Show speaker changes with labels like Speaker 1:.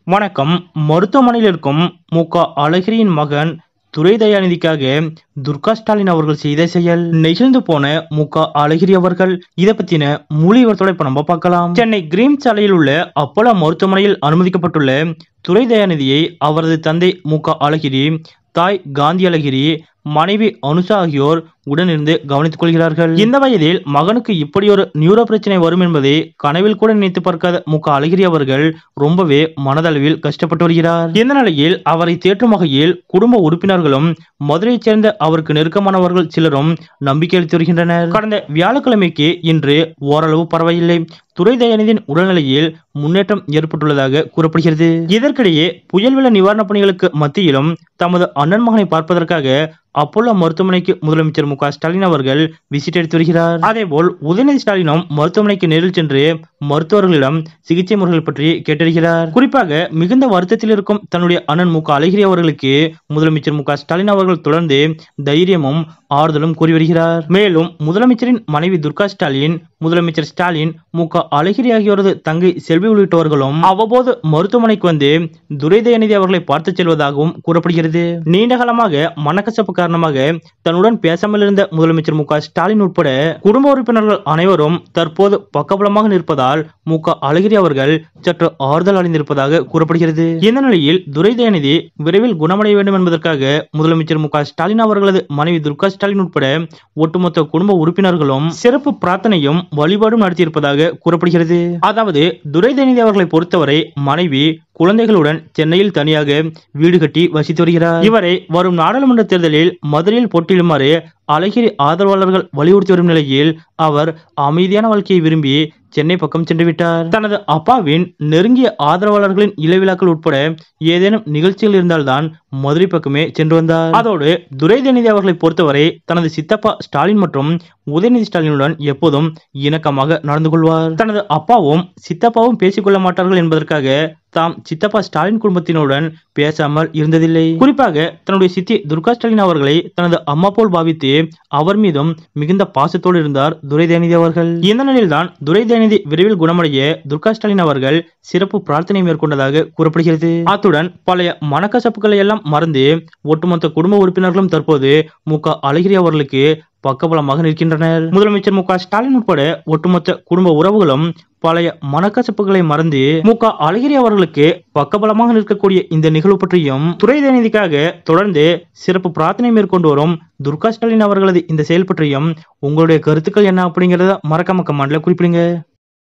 Speaker 1: வணக்கம் மருத்துவமனையில் இருக்கும் மு க அழகிரியின் மகன் துரை தயாநிதிக்காக துர்கா ஸ்டாலின் அவர்கள் செய்த செயல் நெகிழ்ந்து போன மு க அழகிரி அவர்கள் இதை பத்தின முழு விவரத்தோட இப்ப நம்ம பார்க்கலாம் சென்னை கிரீம் சாலையில் உள்ள அப்போலோ மருத்துவமனையில் அனுமதிக்கப்பட்டுள்ள துரை தயாநிதியை அவரது தந்தை மு க அழகிரி தாய் காந்தி அழகிரி மனைவி அனுஷா ஆகியோர் உடனிருந்து கவனித்துக் கொள்கிறார்கள் இந்த வயதில் மகனுக்கு இப்படி ஒரு நியூரோ பிரச்சனை வரும் என்பதை கனவில் கூட நினைத்து பார்க்காத மு க அழகிரி அவர்கள் ரொம்பவே மனதளவில் கஷ்டப்பட்டு வருகிறார் இந்த நிலையில் அவரை தேற்றும் வகையில் குடும்ப உறுப்பினர்களும் மதுரையைச் சேர்ந்த அவருக்கு நெருக்கமானவர்கள் சிலரும் நம்பிக்கை அளித்து வருகின்றனர் கடந்த வியாழக்கிழமைக்கு இன்று ஓரளவு பரவாயில்லை துரை தயாநிதியின் உடல்நிலையில் முன்னேற்றம் ஏற்பட்டுள்ளதாக கூறப்படுகிறது இதற்கிடையே புயல் வெள்ள நிவாரணப் பணிகளுக்கு மத்தியிலும் தமது அண்ணன் மகனை பார்ப்பதற்காக அப்போலோ மருத்துவமனைக்கு முதலமைச்சர் மு க ஸ்டாலின் அவர்கள் விசிட் அளித்து வருகிறார் அதேபோல் உதயநிதி ஸ்டாலினும் மருத்துவமனைக்கு நேரில் சென்று மருத்துவர்களிடம் சிகிச்சை முறைகள் பற்றி கேட்டறிகிறார் குறிப்பாக மிகுந்த வருத்தத்தில் இருக்கும் தன்னுடைய அண்ணன் மு க அழகிரி அவர்களுக்கு முதலமைச்சர் மு க ஸ்டாலின் அவர்கள் தொடர்ந்து தைரியமும் ஆறுதலும் கூறி வருகிறார் மேலும் முதலமைச்சரின் மனைவி துர்கா ஸ்டாலின் முதலமைச்சர் ஸ்டாலின் மு க அழகிரி ஆகியோரது தங்கை செல்வி உள்ளிட்டவர்களும் அவ்வப்போது மருத்துவமனைக்கு வந்து துரை தயாநிதி அவர்களை பார்த்து செல்வதாகவும் கூறப்படுகிறது நீண்ட காலமாக மனக்கசப்பு காரணமாக தன்னுடன் பேசாமல் இருந்த முதலமைச்சர் மு க ஸ்டாலின் உட்பட குடும்ப உறுப்பினர்கள் அனைவரும் தற்போது பக்கபலமாக நிற்பதால் மு க அழகிரி அவர்கள் சற்று ஆறுதல் அடைந்திருப்பதாக கூறப்படுகிறது இந்த நிலையில் துரை தயாநிதி விரைவில் குணமடைய வேண்டும் என்பதற்காக முதலமைச்சர் மு க ஸ்டாலின் அவர்களது மனைவி துர்கா ஸ்டாலின் உட்பட ஒட்டுமொத்த குடும்ப உறுப்பினர்களும் சிறப்பு பிரார்த்தனையும் வழிபாடும் நடத்தியிருப்பதாக கூறப்படுகிறது அதாவது துரை தயாநிதி அவர்களை பொறுத்தவரை மனைவி குழந்தைகளுடன் சென்னையில் தனியாக வீடு கட்டி வசித்து வருகிறார் இவரை வரும் நாடாளுமன்ற தேர்தலில் மதுரையில் போட்டியிடுமாறு அழகிரி ஆதரவாளர்கள் வலியுறுத்தி வரும் நிலையில் அவர் அமைதியான வாழ்க்கையை விரும்பி சென்னை பக்கம் சென்று விட்டார் தனது அப்பாவின் நெருங்கிய ஆதரவாளர்களின் இளவிழாக்கள் உட்பட ஏதேனும் நிகழ்ச்சிகள் இருந்தால்தான் மதுரை பக்கமே சென்று வந்தார் அதோடு துரை தயாநிதி அவர்களை பொறுத்தவரை தனது சித்தப்பா ஸ்டாலின் மற்றும் உதயநிதி ஸ்டாலினுடன் எப்போதும் இணக்கமாக நடந்து கொள்வார் தனது அப்பாவும் சித்தப்பாவும் பேசிக்கொள்ள மாட்டார்கள் என்பதற்காக தாம் சித்தப்பா ஸ்டாலின் குடும்பத்தினருடன் பேசாமல் இருந்ததில்லை குறிப்பாக தன்னுடைய சித்தி துர்கா ஸ்டாலின் அவர்களை தனது அம்மா போல் பாவித்து அவர் மீதும் மிகுந்த பாசத்தோடு இருந்தார் துரை தயாநிதி அவர்கள் இந்த நிலையில்தான் துரை தயாநிதி விரைவில் குணமடைய துர்கா ஸ்டாலின் அவர்கள் சிறப்பு பிரார்த்தனை மேற்கொண்டதாக கூறப்படுகிறது அத்துடன் பழைய மனக்கசப்புகளை எல்லாம் மறந்து ஒட்டுமொத்த குடும்ப உறுப்பினர்களும் தற்போது மு க அழகிரி அவர்களுக்கு பக்கபலமாக நிற்கின்றனர் முதலமைச்சர் மு க ஸ்டாலின் உட்பட ஒட்டுமொத்த குடும்ப உறவுகளும் பழைய மனக்கசப்புகளை மறந்து மு க அழகிரி அவர்களுக்கு பக்கபலமாக நிற்கக்கூடிய இந்த நிகழ்வு பற்றியும் துறை தயாநிதிக்காக தொடர்ந்து சிறப்பு பிரார்த்தனை மேற்கொண்டு வரும் துர்கா ஸ்டாலின் அவர்களது இந்த செயல் பற்றியும் உங்களுடைய கருத்துக்கள் என்ன அப்படிங்கறத மறக்காம கமெண்ட்ல குறிப்பிடுங்க